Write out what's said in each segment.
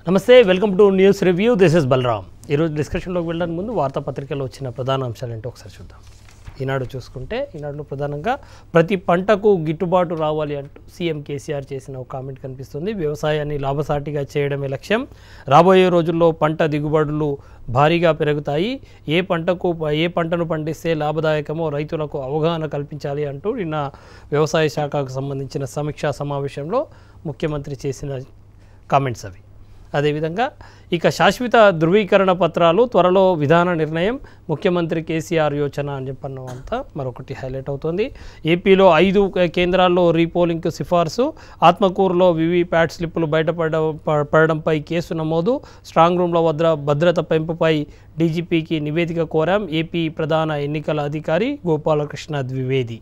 నమస్తే welcome to news review this is Balaram ఈరోజు డిస్కషన్లోకి వెళ్ళడానికి ముందు వార్తాపత్రికలో వచ్చిన ప్రధాన అంశాలు ఏంటో ఒకసారి చూద్దాం ఈనాడు చూసుకుంటే ఈనాడులో ప్రధానంగా ప్రతి పంటకు గిట్టుబాటు రావాలి అంటూ సీఎం కేసీఆర్ చేసిన ఒక కామెంట్ కనిపిస్తుంది వ్యవసాయాన్ని లాభసాటిగా చేయడమే లక్ష్యం రాబోయే రోజుల్లో పంట దిగుబడులు భారీగా పెరుగుతాయి ఏ పంటకు ఏ పంటను పండిస్తే లాభదాయకమో రైతులకు అవగాహన కల్పించాలి అంటూ నిన్న వ్యవసాయ శాఖకు సంబంధించిన సమీక్షా సమావేశంలో ముఖ్యమంత్రి చేసిన కామెంట్స్ అవి అదేవిధంగా ఇక శాశ్వత ధృవీకరణ పత్రాలు త్వరలో విధాన నిర్ణయం ముఖ్యమంత్రి కేసీఆర్ యోచన అని చెప్పన్న అంతా మరొకటి హైలైట్ అవుతుంది ఏపీలో ఐదు కేంద్రాల్లో రీపోలింగ్కు సిఫార్సు ఆత్మకూరులో వివిప్యాట్ స్లిప్పులు బయటపడ ప- పడడంపై కేసు నమోదు స్ట్రాంగ్ రూమ్ల వద్ద భద్రత పెంపుపై డీజీపీకి నివేదిక కోరాం ఏపీ ప్రధాన ఎన్నికల అధికారి గోపాలకృష్ణ ద్వివేది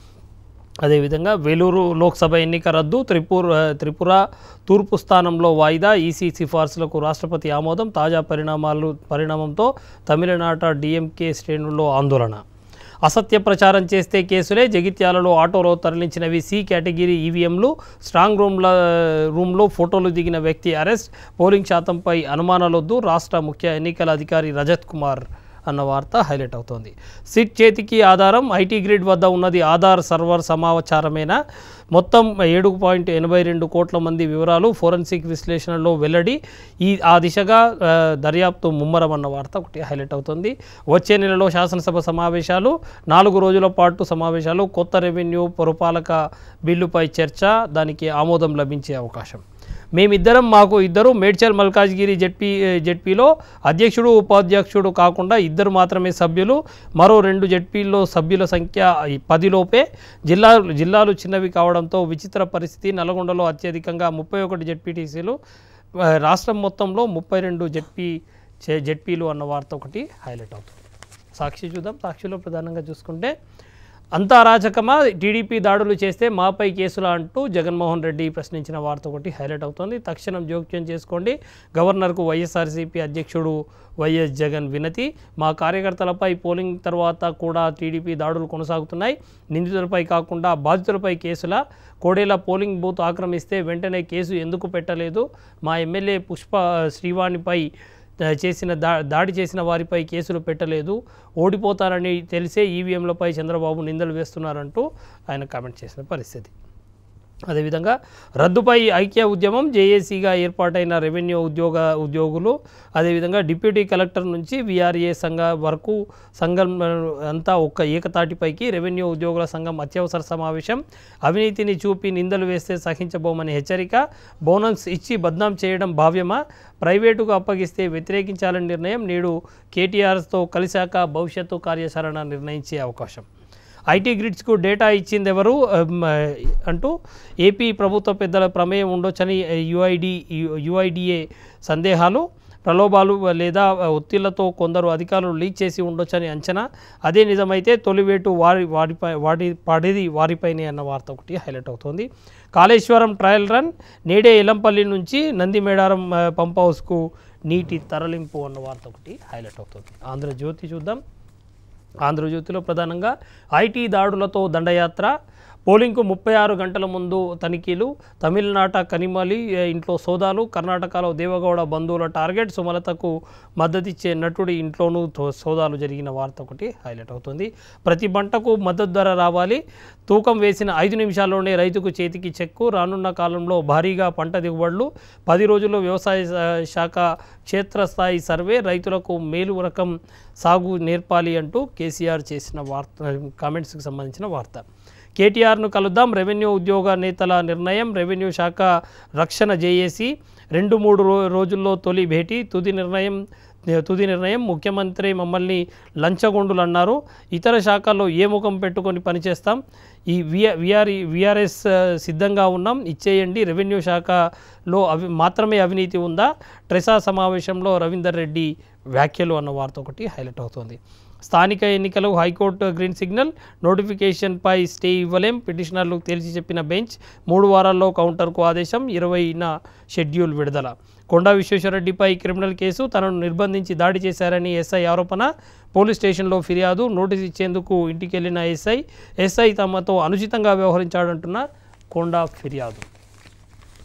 అదేవిధంగా వేలూరు లోక్సభ ఎన్నిక రద్దు త్రిపుర త్రిపుర తూర్పు స్థానంలో వాయిదా ఈసీ సిఫార్సులకు రాష్ట్రపతి ఆమోదం తాజా పరిణామాలు పరిణామంతో తమిళనాట డిఎంకే శ్రేణుల్లో ఆందోళన అసత్య ప్రచారం చేస్తే కేసులే జగిత్యాలలో ఆటోలో తరలించినవి సి కేటగిరీ ఈవీఎంలు స్ట్రాంగ్ రూమ్ల రూమ్లో ఫోటోలు దిగిన వ్యక్తి అరెస్ట్ పోలింగ్ శాతంపై అనుమానాలొద్దు రాష్ట్ర ముఖ్య ఎన్నికల అధికారి రజత్ కుమార్ అన్న వార్త హైలైట్ అవుతోంది సిట్ చేతికి ఆధారం ఐటీ గ్రిడ్ వద్ద ఉన్నది ఆధార్ సర్వర్ సమాచారమేనా మొత్తం ఏడు పాయింట్ ఎనభై రెండు కోట్ల మంది వివరాలు ఫోరెన్సిక్ విశ్లేషణలో వెల్లడి ఈ ఆ దిశగా ఆ, దర్యాప్తు ముమ్మరం అన్న వార్త ఒకటి హైలైట్ అవుతుంది వచ్చే నెలలో శాసనసభ సమావేశాలు నాలుగు రోజుల పాటు సమావేశాలు కొత్త రెవెన్యూ పురపాలక బిల్లుపై చర్చ దానికి ఆమోదం లభించే అవకాశం మేమిద్దరం మాకు ఇద్దరు మేడ్చల్ మల్కాజ్గిరి జెడ్పీ జెడ్పీలో అధ్యక్షుడు ఉపాధ్యక్షుడు కాకుండా ఇద్దరు మాత్రమే సభ్యులు మరో రెండు జెడ్పీల్లో సభ్యుల సంఖ్య ఈ పదిలోపే జిల్లా జిల్లాలు చిన్నవి కావడంతో విచిత్ర పరిస్థితి నల్గొండలో అత్యధికంగా ముప్పై ఒకటి జెడ్పీటీసీలు ఆ, రాష్ట్రం మొత్తంలో ముప్పై రెండు జెడ్పీ చే- జెడ్పీలు అన్న వార్త ఒకటి హైలైట్ అవుతుంది సాక్షి చూద్దాం సాక్షిలో ప్రధానంగా చూసుకుంటే అంతా అరాచకమా టీడీపీ దాడులు చేస్తే మాపై కేసులా అంటూ జగన్మోహన్ రెడ్డి ప్రశ్నించిన వార్త ఒకటి హైలైట్ అవుతోంది తక్షణం జోక్యం చేసుకోండి గవర్నర్కు వైఎస్ఆర్సీపీ అధ్యక్షుడు వైఎస్ జగన్ వినతి మా కార్యకర్తలపై పోలింగ్ తర్వాత కూడా టీడీపీ దాడులు కొనసాగుతున్నాయి నిందితులపై కాకుండా బాధితులపై కేసుల కోడేల పోలింగ్ బూత్ ఆక్రమిస్తే వెంటనే కేసు ఎందుకు పెట్టలేదు మా ఎమ్మెల్యే పుష్ప శ్రీవాణిపై ద- చేసిన దా దాడి చేసిన వారిపై కేసులు పెట్టలేదు ఓడిపోతారని తెలిసే ఈవీఎంలపై చంద్రబాబు నిందలు వేస్తున్నారంటూ ఆయన కామెంట్ చేసిన పరిస్థితి అదేవిధంగా రద్దుపై ఐక్య ఉద్యమం జేఏసీగా ఏర్పాటైన రెవెన్యూ ఉద్యోగ ఉద్యోగులు అదేవిధంగా డిప్యూటీ కలెక్టర్ నుంచి విఆర్ఏ సంఘ వరకు సంఘం ఆ, అంతా ఒక్క ఏకతాటిపైకి రెవెన్యూ ఉద్యోగుల సంఘం అత్యవసర సమావేశం అవినీతిని చూపి నిందలు వేస్తే సహించబోమని హెచ్చరిక బోనస్ ఇచ్చి బద్నాం చేయడం భావ్యమా ప్రైవేటుకు అప్పగిస్తే వ్యతిరేకించాలని నిర్ణయం నేడు కేటీఆర్తో కలిశాక భవిష్యత్తు కార్యాచరణ నిర్ణయించే అవకాశం ఐటీ గ్రిడ్స్కు డేటా ఇచ్చింది ఎవరు అమ్, అంటూ ఏపీ ప్రభుత్వ పెద్దల ప్రమేయం ఉండొచ్చని యుఐడి యుఐడిఏ సందేహాలు ప్రలోభాలు లేదా ఒత్తిళ్లతో కొందరు అధికారులు లీక్ చేసి ఉండొచ్చని అంచనా అదే నిజమైతే తొలివేటు వారి వారిపై వాడి పడేది వారిపైనే అన్న వార్త ఒకటి హైలైట్ అవుతోంది కాళేశ్వరం ట్రయల్ రన్ నేడే ఎలంపల్లి నుంచి నందిమేడారం ఆ, పంప్ హౌస్కు నీటి తరలింపు అన్న వార్త ఒకటి హైలైట్ అవుతుంది ఆంధ్రజ్యోతి చూద్దాం ఆంధ్రజ్యోతిలో ప్రధానంగా ఐటీ దాడులతో దండయాత్ర పోలింగ్కు ముప్పై ఆరు గంటల ముందు తనిఖీలు తమిళనాట కనిమలి ఏ, ఇంట్లో సోదాలు కర్ణాటకలో దేవగౌడ బంధువుల టార్గెట్ సుమలతకు మద్దతిచ్చే నటుడి ఇంట్లోనూ తో- సోదాలు జరిగిన వార్త ఒకటి హైలైట్ అవుతుంది ప్రతి పంటకు మద్దతు ధర రావాలి తూకం వేసిన ఐదు నిమిషాల్లోనే రైతుకు చేతికి చెక్కు రానున్న కాలంలో భారీగా పంట దిగుబడులు పది రోజుల్లో వ్యవసాయ శా- శాఖ క్షేత్రస్థాయి సర్వే రైతులకు మేలు రకం సాగు నేర్పాలి అంటూ కేసీఆర్ చేసిన వార్త కామెంట్స్కి సంబంధించిన వార్త కేటీఆర్ను కలుద్దాం రెవెన్యూ ఉద్యోగ నేతల నిర్ణయం రెవెన్యూ శాఖ రక్షణ జేఏసీ రెండు మూడు రో రోజుల్లో తొలి భేటీ తుది నిర్ణయం తుది నిర్ణయం ముఖ్యమంత్రి మమ్మల్ని లంచగొండులు అన్నారు ఇతర శాఖల్లో ఏ ముఖం పెట్టుకొని పనిచేస్తాం ఈ విఆర్ విఆర్ విఆర్ఎస్ సిద్ధంగా ఉన్నాం ఇచ్చేయండి రెవెన్యూ శాఖలో అవి మాత్రమే అవినీతి ఉందా ట్రెసా సమావేశంలో రవీందర్ రెడ్డి వ్యాఖ్యలు అన్న వార్త ఒకటి హైలైట్ అవుతోంది స్థానిక ఎన్నికలు హైకోర్టు గ్రీన్ సిగ్నల్ నోటిఫికేషన్పై స్టే ఇవ్వలేం పిటిషనర్లు తేల్చి చెప్పిన బెంచ్ మూడు వారాల్లో కౌంటర్కు ఆదేశం ఇరవైన షెడ్యూల్ విడుదల కొండా విశ్వేశ్వరరెడ్డిపై క్రిమినల్ కేసు తనను నిర్బంధించి దాడి చేశారని ఎస్ఐ ఆరోపణ పోలీస్ స్టేషన్లో ఫిర్యాదు నోటీస్ ఇచ్చేందుకు ఇంటికెళ్లిన ఎస్ఐ ఎస్ఐ తమతో అనుచితంగా వ్యవహరించాడంటున్న కొండా ఫిర్యాదు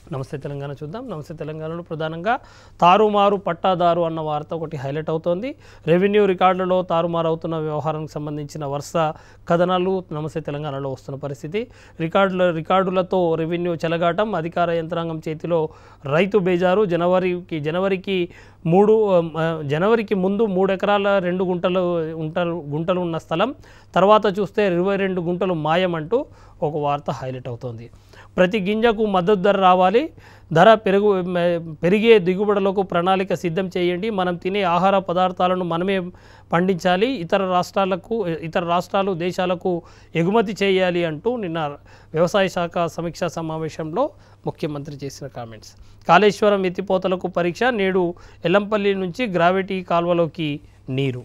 నమస్తే తెలంగాణ చూద్దాం నమస్తే తెలంగాణలో ప్రధానంగా తారుమారు పట్టాదారు అన్న వార్త ఒకటి హైలైట్ అవుతోంది రెవెన్యూ రికార్డులలో తారుమారు అవుతున్న వ్యవహారానికి సంబంధించిన వరుస కథనాలు నమస్తే తెలంగాణలో వస్తున్న పరిస్థితి రికార్డుల రికార్డులతో రెవెన్యూ చెలగాటం అధికార యంత్రాంగం చేతిలో రైతు బేజారు జనవరికి జనవరికి మూడు ఆ, జనవరికి ముందు మూడు ఎకరాల రెండు గుంటలు గుంటలు గుంటలు ఉన్న స్థలం తర్వాత చూస్తే ఇరవై రెండు గుంటలు మాయమంటూ ఒక వార్త హైలైట్ అవుతోంది ప్రతి గింజకు మద్దతు ధర రావాలి ధర పెరుగు మ- పెరిగే దిగుబడులకు ప్రణాళిక సిద్ధం చేయండి మనం తినే ఆహార పదార్థాలను మనమే పండించాలి ఇతర రాష్ట్రాలకు ఇతర రాష్ట్రాలు దేశాలకు ఎగుమతి చేయాలి అంటూ నిన్న వ్యవసాయ శాఖ సమీక్షా సమావేశంలో ముఖ్యమంత్రి చేసిన కామెంట్స్ కాళేశ్వరం ఎత్తిపోతలకు పరీక్ష నేడు ఎల్లంపల్లి నుంచి గ్రావిటీ కాల్వలోకి నీరు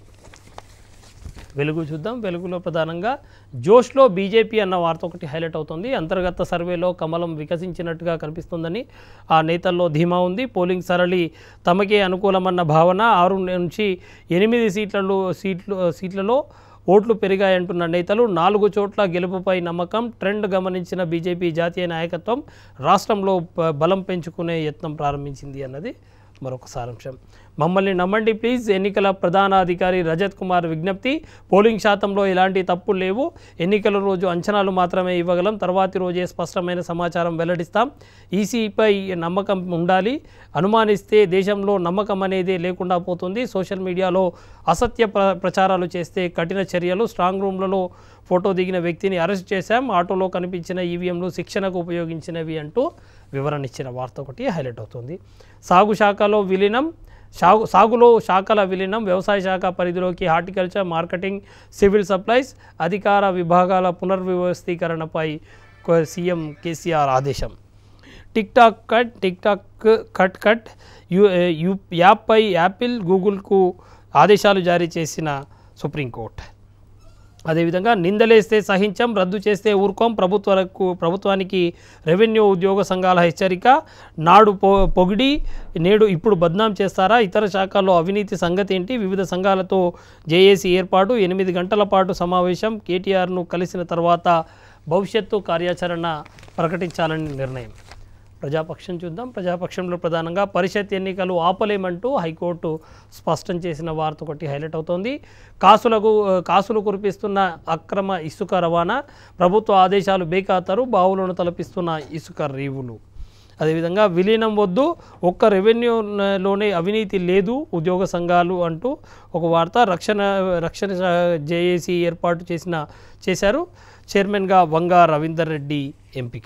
వెలుగు చూద్దాం వెలుగులో ప్రధానంగా జోష్లో బీజేపీ అన్న వార్త ఒకటి హైలైట్ అవుతుంది అంతర్గత సర్వేలో కమలం వికసించినట్టుగా కనిపిస్తుందని ఆ నేతల్లో ధీమా ఉంది పోలింగ్ సరళి తమకే అనుకూలమన్న భావన ఆరు నుంచి ఎనిమిది సీట్లలో సీట్లు సీట్లలో ఓట్లు పెరిగాయంటున్న నేతలు నాలుగు చోట్ల గెలుపుపై నమ్మకం ట్రెండ్ గమనించిన బీజేపీ జాతీయ నాయకత్వం రాష్ట్రంలో ప- బలం పెంచుకునే యత్నం ప్రారంభించింది అన్నది మరొక సారాంశం మమ్మల్ని నమ్మండి ప్లీజ్ ఎన్నికల ప్రధాన అధికారి రజత్ కుమార్ విజ్ఞప్తి పోలింగ్ శాతంలో ఎలాంటి తప్పులు లేవు ఎన్నికల రోజు అంచనాలు మాత్రమే ఇవ్వగలం తర్వాతి రోజే స్పష్టమైన సమాచారం వెల్లడిస్తాం ఈసీపై నమ్మకం ఉండాలి అనుమానిస్తే దేశంలో నమ్మకం అనేది లేకుండా పోతుంది సోషల్ మీడియాలో అసత్య ప్ర ప్రచారాలు చేస్తే కఠిన చర్యలు స్ట్రాంగ్ రూమ్లలో ఫోటో దిగిన వ్యక్తిని అరెస్ట్ చేశాం ఆటోలో కనిపించిన ఈవీఎంలు శిక్షణకు ఉపయోగించినవి అంటూ వివరణ ఇచ్చిన వార్త ఒకటి హైలైట్ అవుతుంది సాగు శాఖలో విలీనం సాగు సాగులో శాఖల విలీనం వ్యవసాయ శాఖ పరిధిలోకి హార్టికల్చర్ మార్కెటింగ్ సివిల్ సప్లైస్ అధికార విభాగాల పునర్వ్యవస్థీకరణపై కొ- సీఎం కేసీఆర్ ఆదేశం TikTok cut TikTok cut cut యూ యూ యాప్పై యాపిల్ గూగుల్కు ఆదేశాలు జారీ చేసిన సుప్రీంకోర్టు అదేవిధంగా నిందలేస్తే సహించం రద్దు చేస్తే ఊరుకోం ప్రభుత్వాలకు ప్రభుత్వానికి రెవెన్యూ ఉద్యోగ సంఘాల హెచ్చరిక నాడు పొ పొగిడి నేడు ఇప్పుడు బద్నాం చేస్తారా ఇతర శాఖల్లో అవినీతి సంగతి ఏంటి వివిధ సంఘాలతో జేఏసీ ఏర్పాటు ఎనిమిది గంటల పాటు సమావేశం కేటీఆర్ను కలిసిన తర్వాత భవిష్యత్తు కార్యాచరణ ప్రకటించాలని నిర్ణయం ప్రజాపక్షం చూద్దాం ప్రజాపక్షంలో ప్రధానంగా పరిషత్ ఎన్నికలు ఆపలేమంటూ హైకోర్టు స్పష్టం చేసిన వార్త ఒకటి హైలైట్ అవుతోంది కాసులకు కాసులు కురిపిస్తున్న అక్రమ ఇసుక రవాణా ప్రభుత్వ ఆదేశాలు బేఖాతరు బావులను తలపిస్తున్న ఇసుక రీవులు అదేవిధంగా విలీనం వద్దు ఒక్క రెవెన్యూలోనే అవినీతి లేదు ఉద్యోగ సంఘాలు అంటూ ఒక వార్త రక్షణ రక్షణ జేఏసీ ఏర్పాటు చేసిన చేశారు చైర్మన్గా వంగ రవీందర్ రెడ్డి ఎంపిక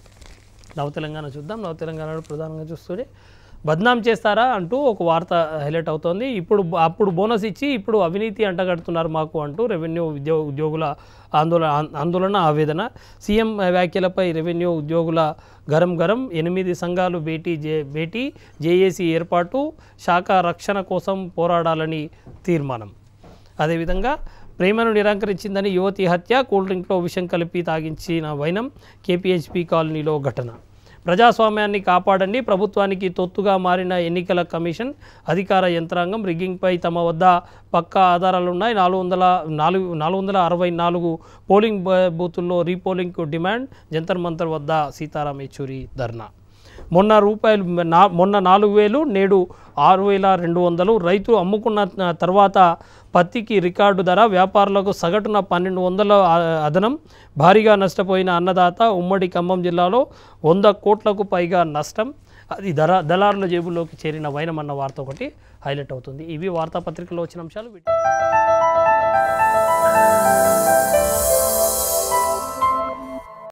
నవ తెలంగాణ చూద్దాం నవ తెలంగాణలో ప్రధానంగా చూస్తుంటే బద్నాం చేస్తారా అంటూ ఒక వార్త హైలైట్ అవుతోంది ఇప్పుడు అప్పుడు బోనస్ ఇచ్చి ఇప్పుడు అవినీతి అంటగడుతున్నారు మాకు అంటూ రెవెన్యూ ఉద్యో ఉద్యోగుల ఆందోళన ఆందోళన ఆవేదన సీఎం వ్యాఖ్యలపై రెవెన్యూ ఉద్యోగుల గరం గరం ఎనిమిది సంఘాలు భేటీ జే భేటీ జేఏసీ ఏర్పాటు శాఖ రక్షణ కోసం పోరాడాలని తీర్మానం అదేవిధంగా ప్రేమను నిరాకరించిందని యువతి హత్య కూల్ డ్రింక్లో విషం కలిపి తాగించిన వైనం కేపీహెచ్పి కాలనీలో ఘటన ప్రజాస్వామ్యాన్ని కాపాడండి ప్రభుత్వానికి తొత్తుగా మారిన ఎన్నికల కమిషన్ అధికార యంత్రాంగం రిగ్గింగ్పై తమ వద్ద పక్కా ఆధారాలున్నాయి నాలుగు వందల నాలుగు నాలుగు వందల అరవై నాలుగు పోలింగ్ బ- బూతుల్లో రీపోలింగ్కు డిమాండ్ జంతర్ మంతర్ వద్ద సీతారాం యెచూరి ధర్నా మొన్న రూపాయలు నా మొన్న నాలుగు వేలు నేడు ఆరు వేల రెండు వందలు రైతు అమ్ముకున్న తర్వాత పత్తికి రికార్డు ధర వ్యాపారులకు సగటున పన్నెండు వందల ఆ- అదనం భారీగా నష్టపోయిన అన్నదాత ఉమ్మడి ఖమ్మం జిల్లాలో వంద కోట్లకు పైగా నష్టం అది ధర దళారుల జేబుల్లోకి చేరిన వైనం అన్న వార్త ఒకటి హైలైట్ అవుతుంది ఇవి వార్తాపత్రికలో వచ్చిన అంశాలు వీటి-